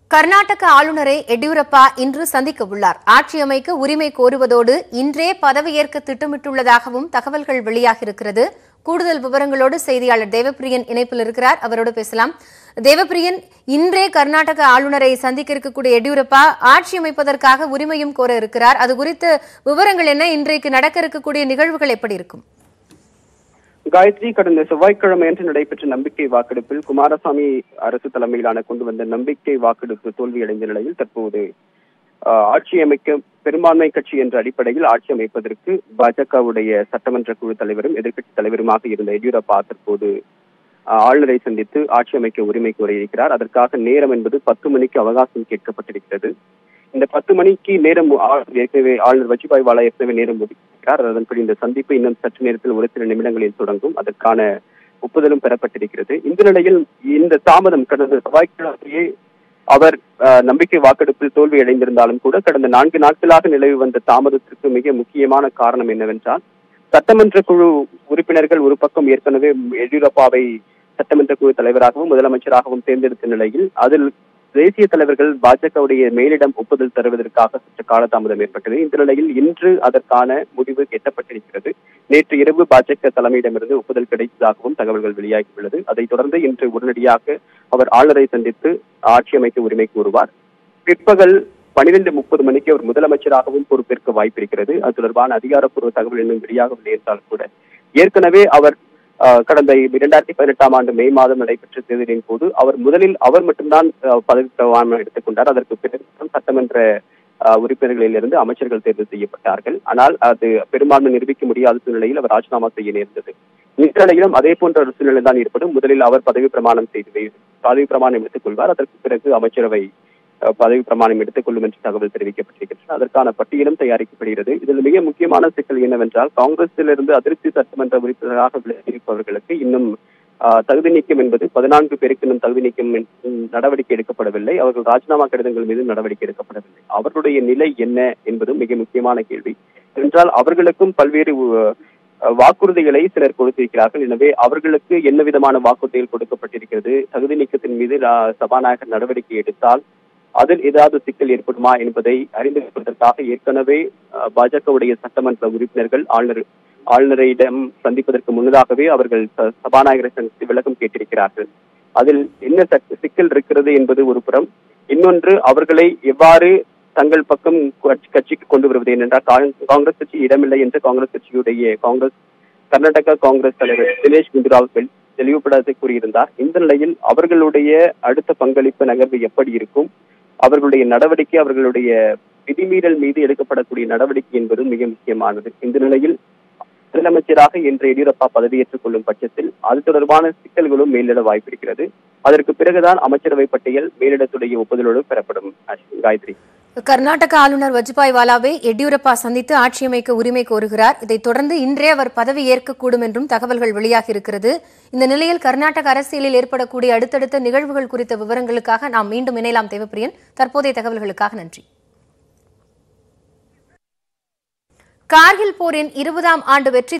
கர்நாடக ஆளுநரை எடியூரப்பா இன்று சந்திக்க உள்ளார் ஆட்சி அமைக்க உரிமை கோருவதோடு இன்றே பதவியேற்க திட்டமிட்டுள்ளதாகவும் தகவல்கள் வெளியாகியிருக்கிறது கூடுதல் விவரங்களோடு செய்தியாளர் தேவப்பிரியன் இணைப்பில் இருக்கிறார் அவரோடு பேசலாம் தேவப்பிரியன் இன்றே கர்நாடக ஆளுநரை சந்திக்க இருக்கக்கூடிய எடியூரப்பா ஆட்சி அமைப்பதற்காக உரிமையும் கோர இருக்கிறார் அது குறித்த விவரங்கள் என்ன இன்றைக்கு நடக்க இருக்கக்கூடிய நிகழ்வுகள் எப்படி இருக்கும் காயத்ரி கடந்த செவ்வாய்க்கிழமை அன்று நடைபெற்ற நம்பிக்கை வாக்கெடுப்பில் குமாரசாமி அரசு தலைமையிலான கொண்டு வந்த நம்பிக்கை வாக்கெடுப்பு தோல்வியடைந்த நிலையில் தற்போது ஆஹ், ஆட்சி அமைக்க பெரும்பான்மை கட்சி என்ற அடிப்படையில் ஆட்சி அமைப்பதற்கு பாஜகவுடைய சட்டமன்ற குழு தலைவரும் எதிர்க்கட்சி தலைவருமாக இருந்த எடியூரப்பா தற்போது ஆஹ், ஆளுநரை சந்தித்து ஆட்சி அமைக்க உரிமை கோரியிருக்கிறார் அதற்காக நேரம் என்பது பத்து மணிக்கு அவகாசம் கேட்கப்பட்டிருக்கிறது இந்த பத்து மணிக்கு நேரம் ஆளுநர் ஏற்கனவே ஆளுநர் வஜுபாய் வாலா ஏற்கனவே நேரம் ஒதுக்கியிருக்கிறார் அதன்படி இந்த சந்திப்பு இன்னும் சற்று நேரத்தில் ஒரு சில நிமிடங்களில் தொடங்கும் அதற்கான ஒப்புதலும் பெறப்பட்டிருக்கிறது இந்த நிலையில் இந்த தாமதம் கடந்த செவ்வாய்க்கிழமையே அவர் அஹ், நம்பிக்கை வாக்கெடுப்பில் தோல்வி அடைந்திருந்தாலும் கூட கடந்த நான்கு நாட்களாக நிலவி வந்த தாமதத்திற்கு மிக முக்கியமான காரணம் என்னவென்றால் சட்டமன்ற குழு உறுப்பினர்கள் ஒரு பக்கம் ஏற்கனவே எடியூரப்பாவை சட்டமன்ற குழு தலைவராகவும் முதலமைச்சராகவும் தேர்ந்தெடுத்த நிலையில் அதில் தேசிய தலைவர்கள் பாஜகவுடைய மேலிடம் ஒப்புதல் தருவதற்காக சற்று காலதாமதம் ஏற்பட்டது இந்த நிலையில் இன்று அதற்கான முடிவு எட்டப்பட்டிருக்கிறது நேற்று இரவு பாஜக தலைமையிடமிருந்து ஒப்புதல் கிடைத்ததாகவும் தகவல்கள் வெளியாகியுள்ளது அதைத் தொடர்ந்து இன்று உடனடியாக அவர் ஆளுநரை சந்தித்து ஆட்சி அமைக்க உரிமை கூறுவார் பிற்பகல் பனிரெண்டு முப்பது மணிக்கு அவர் முதலமைச்சராகவும் பொறுப்பேற்க வாய்ப்பிருக்கிறது அது தொடர்பான அதிகாரப்பூர்வ தகவல் இன்னும் வெளியாகவில்லை என்றால் கூட ஏற்கனவே அவர் ஆஹ், கடந்த இரண்டாயிரத்தி பதினெட்டாம் ஆண்டு மே மாதம் நடைபெற்ற தேர்தலின் போது அவர் முதலில் அவர் மட்டும்தான் ஆஹ், பதவி பிரமாணம் எடுத்துக்கொண்டார் அதற்கு பிறகு சட்டமன்ற ஆஹ், உறுப்பினர்களிலிருந்து அமைச்சர்கள் தேர்வு செய்யப்பட்டார்கள் ஆனால் அது பெரும்பான்மை நிரூபிக்க முடியாத சூழ்நிலையில் அவர் ராஜினாமா செய்ய நேர்ந்தது இந்த நிலையிலும் அதே போன்ற ஒரு சூழ்நிலை தான் ஏற்படும் முதலில் அவர் பதவி பிரமாணம் செய்து வை- பதவி பிரமாணம் எடுத்துக் கொள்வார் அதற்கு பிறகு அமைச்சரவை அஹ், பதவி பிரமாணம் எடுத்துக் கொள்ளும் என்று தகவல் தெரிவிக்கப்பட்டிருக்கிறது அதற்கான பட்டியலும் தயாரிக்கப்படுகிறது இதில் மிக முக்கியமான சிக்கல் என்னவென்றால் காங்கிரசிலிருந்து அதிருப்தி சட்டமன்ற உறுப்பினராக விலகியிருப்பவர்களுக்கு இன்னும் ஆஹ், தகுதி நீக்கம் என்பது பதினான்கு பேருக்கு இன்னும் தகுதி நீக்கம் என்- நடவடிக்கை எடுக்கப்படவில்லை அவர்கள் ராஜினாமா கடிதங்கள் மீது நடவடிக்கை எடுக்கப்படவில்லை அவர்களுடைய நிலை என்ன என்பதும் மிக முக்கியமான கேள்வி என்றால் அவர்களுக்கும் பல்வேறு உ- அஹ், வாக்குறுதிகளை சிலர் கொடுத்திருக்கிறார்கள் எனவே அவர்களுக்கு என்ன விதமான வாக்குறுதிகள் கொடுக்கப்பட்டிருக்கிறது தகுதி நீக்கத்தின் மீது ரா- சபாநாயகர் நடவடிக்கை எடுத்தால் அதில் ஏதாவது சிக்கல் ஏற்படுமா என்பதை அறிந்து கொள்வதற்காக ஏற்கனவே அஹ், பாஜகவுடைய சட்டமன்ற உறுப்பினர்கள் ஆளுநர் ஆளுநரிடம் சந்திப்பதற்கு முன்னதாகவே அவர்கள் ச- சபாநாயகரை சந்தித்து விளக்கம் கேட்டிருக்கிறார்கள் அதில் என்ன சக்- சிக்கல் இருக்கிறது என்பது ஒரு புறம் இன்னொன்று அவர்களை எவ்வாறு தங்கள் பக்கம் கட்சி- கட்சிக்கு கொண்டு வருவது ஏனென்றால் காங்- காங்கிரஸ் கட்சி இடமில்லை என்று காங்கிரஸ் கட்சியுடைய காங்கிரஸ் கர்நாடகா காங்கிரஸ் தலைவர் தினேஷ் குண்டுராவ் வெள்- தெளிவுபடுத்தி கூறியிருந்தார் இந்த நிலையில் அவர்களுடைய அடுத்த பங்களிப்பு நகர்வு எப்படி இருக்கும் அவர்களுடைய நடவடிக்கை அவர்களுடைய விதிமீறல் மீது எடுக்கப்படக்கூடிய நடவடிக்கை என்பது மிக முக்கியமானது இந்த நிலையில் முதலமைச்சராக இன்று எடியூரப்பா பதவியேற்றுக் கொள்ளும் பட்சத்தில் அது தொடர்பான சிக்கல்களும் மேலிட வாய்ப்பிருக்கிறது அதற்கு பிறகுதான் அமைச்சரவை பட்டியல் மேலிடத்துடைய ஒப்புதலோடு பெறப்படும் அஸ்வின் காயத்ரி கர்நாடக ஆளுநர் வஜுபாய் வாலாவை எடியூரப்பா சந்தித்து ஆட்சி அமைக்க உரிமை கோருகிறார் இதைத் தொடர்ந்து இன்றே அவர் பதவி ஏற்கக்கூடும் என்றும் தகவல்கள் வெளியாகியிருக்கிறது இந்த நிலையில் கர்நாடக அரசியலில் ஏற்படக்கூடிய அடுத்தடுத்த நிகழ்வுகள் குறித்த விவரங்களுக்காக நாம் மீண்டும் இணையலாம் தேவப்பிரியன் தற்போதைய தகவல்களுக்காக நன்றி கார்கில் போரின் இருபதாம் ஆண்டு வெற்றி